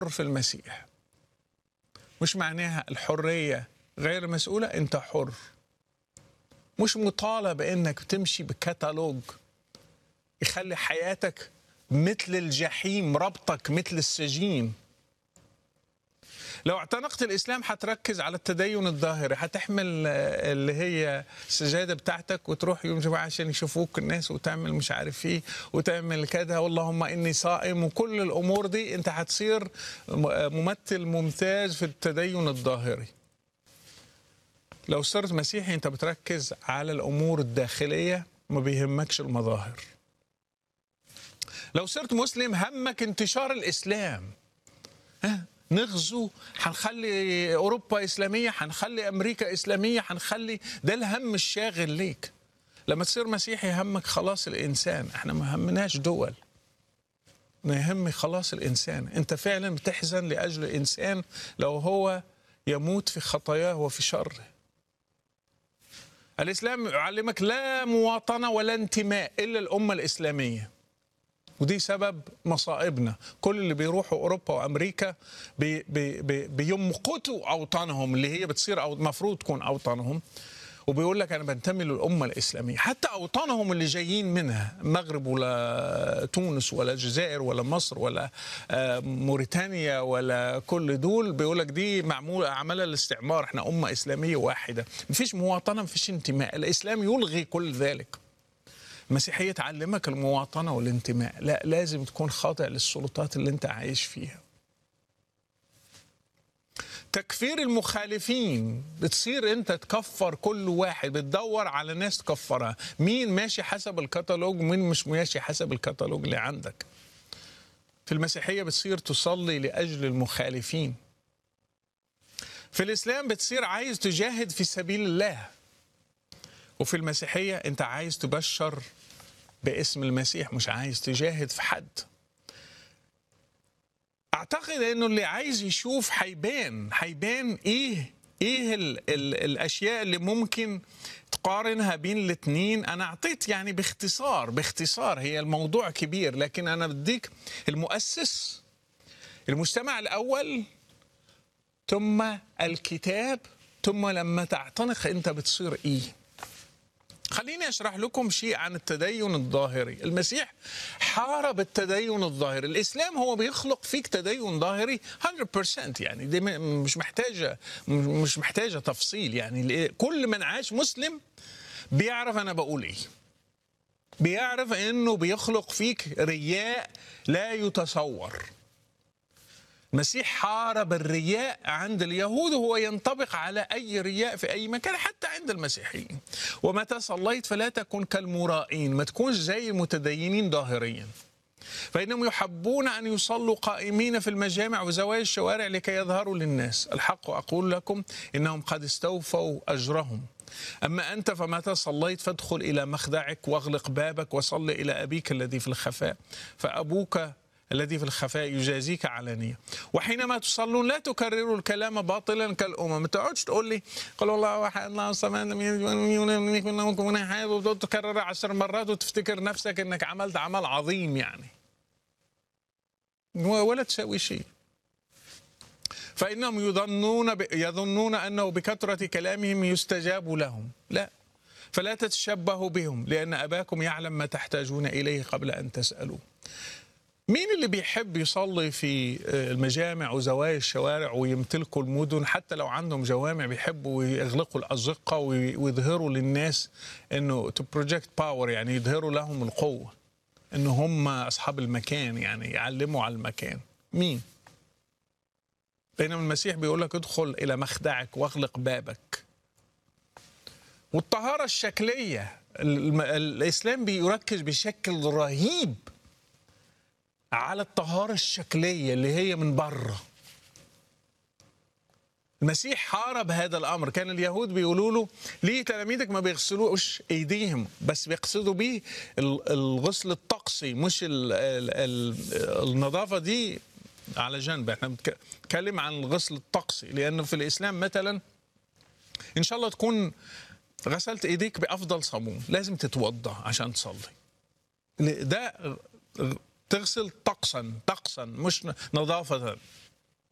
في المسيح مش معناها الحرية غير مسؤولة أنت حر مش مطالب أنك تمشي بكتالوج يخلي حياتك مثل الجحيم ربطك مثل السجين لو اعتنقت الاسلام حتركز على التدين الظاهري حتحمل آه، اللي هي السجاده بتاعتك وتروح يوم جمعه عشان يشوفوك الناس وتعمل مش عارف ايه وتعمل كذا واللهم اني صائم وكل الامور دي انت حتصير م- آه، ممثل ممتاز في التدين الظاهري لو صرت مسيحي انت بتركز على الامور الداخليه ما بيهمكش المظاهر لو صرت مسلم همك انتشار الاسلام ها نغزو هنخلي اوروبا اسلاميه هنخلي امريكا اسلاميه هنخلي ده الهم الشاغل ليك لما تصير مسيحي همك خلاص الانسان احنا ما همناش دول ما يهم خلاص الانسان انت فعلا بتحزن لاجل انسان لو هو يموت في خطاياه وفي شره الاسلام يعلمك لا مواطنه ولا انتماء الا الامه الاسلاميه ودي سبب مصائبنا كل اللي بيروحوا اوروبا وامريكا بي بي بي بيمقتوا اوطانهم اللي هي بتصير او المفروض تكون اوطانهم وبيقول لك انا بنتمي للامه الاسلاميه حتى اوطانهم اللي جايين منها المغرب ولا تونس ولا الجزائر ولا مصر ولا آه، موريتانيا ولا كل دول بيقول لك دي معمول عملها الاستعمار احنا امه اسلاميه واحده مفيش مواطنه مفيش انتماء الاسلام يلغي كل ذلك المسيحية تعلمك المواطنة والانتماء لا لازم تكون خاضع للسلطات اللي انت عايش فيها تكفير المخالفين بتصير انت تكفر كل واحد بتدور على ناس تكفرها مين ماشي حسب الكتالوج ومين مش ماشي حسب الكتالوج اللي عندك في المسيحية بتصير تصلي لأجل المخالفين في الإسلام بتصير عايز تجاهد في سبيل الله وفي المسيحية أنت عايز تبشر باسم المسيح مش عايز تجاهد في حد أعتقد أنه اللي عايز يشوف هيبان هيبان إيه إيه ال ال الأشياء اللي ممكن تقارنها بين الاثنين أنا أعطيت يعني باختصار باختصار هي الموضوع كبير لكن أنا بديك المؤسس المجتمع الأول ثم الكتاب ثم لما تعتنق أنت بتصير إيه خليني اشرح لكم شيء عن التدين الظاهري المسيح حارب التدين الظاهري الاسلام هو بيخلق فيك تدين ظاهري 100% يعني دي م- مش محتاجه م- مش محتاجه تفصيل يعني لإيه؟ كل من عاش مسلم بيعرف انا بقول ايه بيعرف انه بيخلق فيك رياء لا يتصور المسيح حارب الرياء عند اليهود وهو ينطبق على أي رياء في أي مكان حتى عند المسيحيين ومتى صليت فلا تكن كالمرائين ما تكونش زي المتدينين ظاهريا فإنهم يحبون أن يصلوا قائمين في المجامع وزوايا الشوارع لكي يظهروا للناس الحق أقول لكم إنهم قد استوفوا أجرهم أما أنت فمتى صليت فادخل إلى مخدعك واغلق بابك وصل إلى أبيك الذي في الخفاء فأبوك الذي في الخفاء يجازيك علانية وحينما تصلون لا تكرروا الكلام باطلا كالأمم ما تقعدش تقول لي قل الله واحد الله الصمد وتقعد تكرر عشر مرات وتفتكر نفسك انك عملت عمل عظيم يعني ولا تسوي شيء فإنهم يظنون ب... يظنون أنه بكثرة كلامهم يستجاب لهم لا فلا تتشبهوا بهم لأن أباكم يعلم ما تحتاجون إليه قبل أن تسألوا مين اللي بيحب يصلي في المجامع وزوايا الشوارع ويمتلكوا المدن حتى لو عندهم جوامع بيحبوا يغلقوا الأزقة وي- ويظهروا للناس انه تو بروجكت باور يعني يظهروا لهم القوة ان هم اصحاب المكان يعني يعلموا على المكان مين بينما المسيح بيقول لك ادخل الى مخدعك واغلق بابك والطهارة الشكلية الم- الإسلام بيركز بشكل رهيب على الطهارة الشكلية اللي هي من بره المسيح حارب هذا الامر كان اليهود بيقولوا له ليه تلاميذك ما بيغسلوش ايديهم بس بيقصدوا بيه ال- الغسل الطقسي مش ال ال ال النظافه دي على جنب احنا بنتكلم عن الغسل الطقسي لانه في الاسلام مثلا ان شاء الله تكون غسلت ايديك بافضل صابون لازم تتوضا عشان تصلي ده تغسل طقسا طقسا مش نظافة